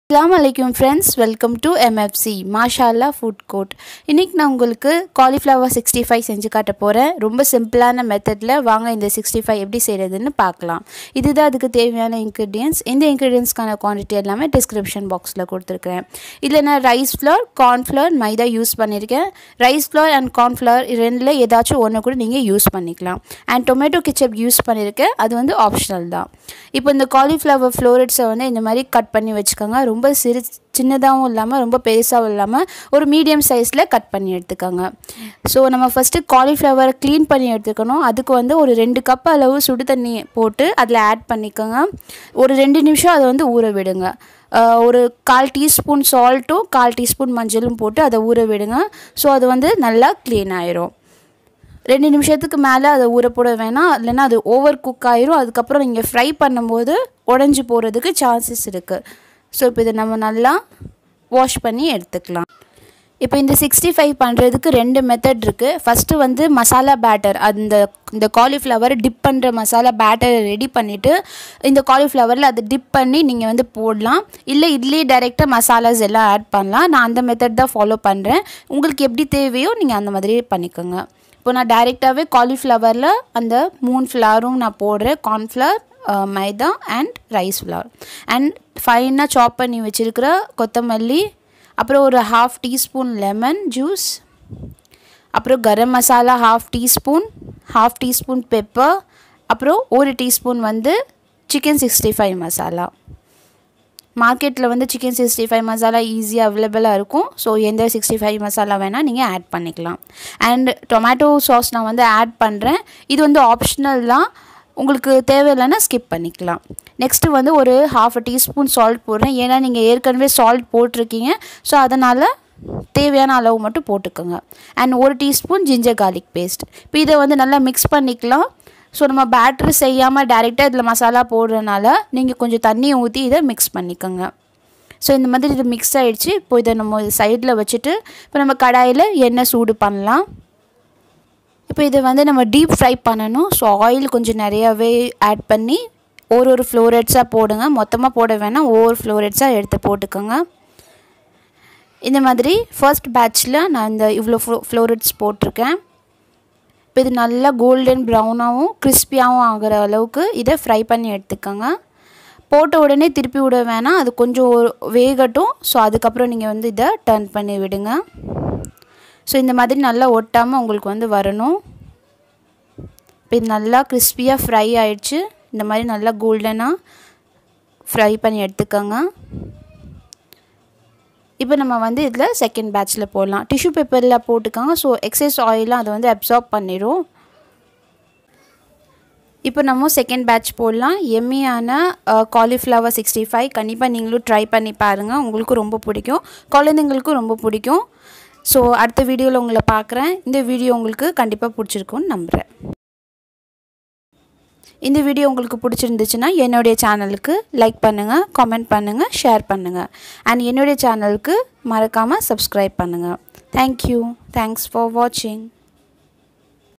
அஸ்லாம் வலைக்கும் friends welcome to MFC மாஷால்லா ஃபுட் கோர்ட் இன்றைக்கி நான் உங்களுக்கு காலிஃப்ளவர் சிக்ஸ்டி ஃபைவ் செஞ்சு காட்ட போகிறேன் ரொம்ப சிம்பிளான மெத்தடில் வாங்க இந்த சிக்ஸ்டி ஃபைவ் எப்படி செய்கிறதுன்னு பார்க்கலாம் இதுதான் அதுக்கு தேவையான இன்க்ரீடியன்ஸ் இந்த இன்க்ரீடியன்ஸ்க்கான குவான்டிட்டி எல்லாமே டிஸ்கிரிப்ஷன் பாக்ஸில் கொடுத்துருக்கேன் இதில் நான் rice flour cornflour maida use பண்ணியிருக்கேன் ரைஸ் ஃப்ளவர் அண்ட் கார்ன்ஃப்ளவர் ரெண்டில் ஏதாச்சும் ஒன்று கூட நீங்கள் யூஸ் பண்ணிக்கலாம் அண்ட் டொமேட்டோ கிச்சப் யூஸ் பண்ணியிருக்கேன் அது வந்து ஆப்ஷனல் தான் இப்போ இந்த காலிஃப்ளவர் ஃப்ளோரட்ஸை வந்து இந்த மாதிரி கட் பண்ணி வச்சுக்கோங்க ரொம்ப சிறு சின்னதாகவும் இல்லாமல் ரொம்ப பெருசாகவும் இல்லாமல் ஒரு மீடியம் சைஸில் கட் பண்ணி எடுத்துக்கோங்க ஸோ நம்ம ஃபஸ்ட்டு காலிஃப்ளவர் க்ளீன் பண்ணி எடுத்துக்கணும் அதுக்கு வந்து ஒரு ரெண்டு கப் அளவு சுடு தண்ணி போட்டு அதில் ஆட் பண்ணிக்கோங்க ஒரு ரெண்டு நிமிஷம் அதை வந்து ஊற விடுங்க ஒரு கால் டீஸ்பூன் சால்ட்டும் கால் டீஸ்பூன் மஞ்சளும் போட்டு அதை ஊற விடுங்க ஸோ அது வந்து நல்லா க்ளீன் ஆயிரும் ரெண்டு நிமிஷத்துக்கு மேலே அதை ஊற போட வேணாம் இல்லைன்னா அது ஓவர் குக் ஆயிரும் அதுக்கப்புறம் நீங்கள் ஃப்ரை பண்ணும்போது உடஞ்சி போகிறதுக்கு சான்சஸ் இருக்குது ஸோ இப்போ இதை நம்ம நல்லா வாஷ் பண்ணி எடுத்துக்கலாம் இப்போ இந்த சிக்ஸ்டி ஃபைவ் பண்ணுறதுக்கு ரெண்டு மெத்தட் இருக்குது ஃபஸ்ட்டு வந்து மசாலா பேட்டர் அந்த இந்த காலிஃப்ளவர் டிப் பண்ணுற மசாலா பேட்டரை ரெடி பண்ணிவிட்டு இந்த காலிஃப்ளவரில் அதை டிப் பண்ணி நீங்கள் வந்து போடலாம் இல்லை இதுலேயே டைரெக்டாக மசாலாஸ் எல்லாம் ஆட் பண்ணலாம் நான் அந்த மெத்தட் தான் ஃபாலோ பண்ணுறேன் உங்களுக்கு எப்படி தேவையோ நீங்கள் அந்த மாதிரி பண்ணிக்கோங்க இப்போ நான் டைரெக்டாகவே காலிஃப்ளவரில் அந்த மூணு ஃப்ளவரும் நான் போடுறேன் cornflour maida and rice flour and ஃபைனாக சாப் பண்ணி வச்சுருக்கிற கொத்தமல்லி அப்புறம் ஒரு ஹாஃப் டீஸ்பூன் லெமன் ஜூஸ் அப்புறம் garam masala half teaspoon half teaspoon pepper அப்புறம் ஒரு டீஸ்பூன் வந்து சிக்கன் சிக்ஸ்டி ஃபைவ் மசாலா மார்க்கெட்டில் வந்து சிக்கன் சிக்ஸ்டி ஃபைவ் மசாலா ஈஸியாக அவைலபிளாக இருக்கும் ஸோ எந்த சிக்ஸ்டி ஃபைவ் மசாலா வேணால் நீங்கள் ஆட் பண்ணிக்கலாம் அண்ட் டொமேட்டோ சாஸ் நான் வந்து ஆட் பண்ணுறேன் இது வந்து ஆப்ஷனல் தான் உங்களுக்கு தேவையில்லைன்னா ஸ்கிப் பண்ணிக்கலாம் நெக்ஸ்ட்டு வந்து ஒரு ஹாஃப் டீஸ்பூன் சால்ட் போடுறேன் ஏன்னா நீங்கள் ஏற்கனவே சால்ட் போட்டிருக்கீங்க ஸோ அதனால் தேவையான அளவு மட்டும் போட்டுக்கோங்க அண்ட் ஒரு டீஸ்பூன் ஜிஞ்சர் கார்லிக் பேஸ்ட் இப்போ இதை வந்து நல்லா மிக்ஸ் பண்ணிக்கலாம் ஸோ நம்ம பேட்ரு செய்யாமல் டேரெக்டாக இதில் மசாலா போடுறதுனால நீங்கள் கொஞ்சம் தண்ணி ஊற்றி இதை மிக்ஸ் பண்ணிக்கோங்க ஸோ இந்த மாதிரி இது மிக்ஸ் ஆகிடுச்சு இப்போ இதை நம்ம சைடில் வச்சுட்டு இப்போ நம்ம கடாயில் எண்ணெய் சூடு பண்ணலாம் இப்போ இதை வந்து நம்ம டீப் ஃப்ரை பண்ணணும் ஸோ ஆயில் கொஞ்சம் நிறையாவே ஆட் பண்ணி ஒரு ஒரு ஃப்ளோரேட்ஸாக போடுங்க மொத்தமாக போட வேணாம் ஒவ்வொரு ஃப்ளோரேட்ஸாக எடுத்து போட்டுக்கோங்க இந்த மாதிரி ஃபர்ஸ்ட் பேட்ச்சில் நான் இந்த இவ்வளோ ஃப்ளோ ஃப்ளோரேட்ஸ் போட்டிருக்கேன் இப்போ இது நல்லா கோல்டன் ப்ரௌனாகவும் கிறிஸ்பியாகவும் ஆகிற அளவுக்கு இதை ஃப்ரை பண்ணி எடுத்துக்கோங்க போட்ட உடனே திருப்பி விட வேணாம் அது கொஞ்சம் வேகட்டும் ஸோ அதுக்கப்புறம் நீங்கள் வந்து இதை டர்ன் பண்ணி விடுங்க ஸோ இந்த மாதிரி நல்லா ஒட்டாமல் உங்களுக்கு வந்து வரணும் இப்போ இது நல்லா கிறிஸ்பியாக ஃப்ரை ஆயிடுச்சு இந்த மாதிரி நல்லா கோல்டனாக ஃப்ரை பண்ணி எடுத்துக்கோங்க இப்போ நம்ம வந்து இதில் செகண்ட் பேட்ச்சில் போடலாம் டிஷ்யூ பேப்பரில் போட்டுக்கோங்க ஸோ எக்ஸஸ் ஆயிலாம் அதை வந்து அப்சார்ப் பண்ணிடும் இப்போ நம்ம செகண்ட் பேட்ச் போடலாம் எம்மியான காலிஃப்ளவர் சிக்ஸ்டி ஃபைவ் கண்டிப்பாக நீங்களும் ட்ரை பண்ணி பாருங்கள் உங்களுக்கும் ரொம்ப பிடிக்கும் குழந்தைங்களுக்கும் ரொம்ப பிடிக்கும் ஸோ அடுத்த வீடியோவில் உங்களை பார்க்குறேன் இந்த வீடியோ உங்களுக்கு கண்டிப்பாக பிடிச்சிருக்குன்னு நம்புகிறேன் இந்த வீடியோ உங்களுக்கு பிடிச்சிருந்துச்சுன்னா என்னுடைய சேனலுக்கு லைக் பண்ணுங்கள் கமெண்ட் பண்ணுங்கள் ஷேர் பண்ணுங்கள் அண்ட் என்னுடைய சேனலுக்கு மறக்காமல் சப்ஸ்கிரைப் பண்ணுங்கள் தேங்க்யூ தேங்க்ஸ் ஃபார் வாட்சிங்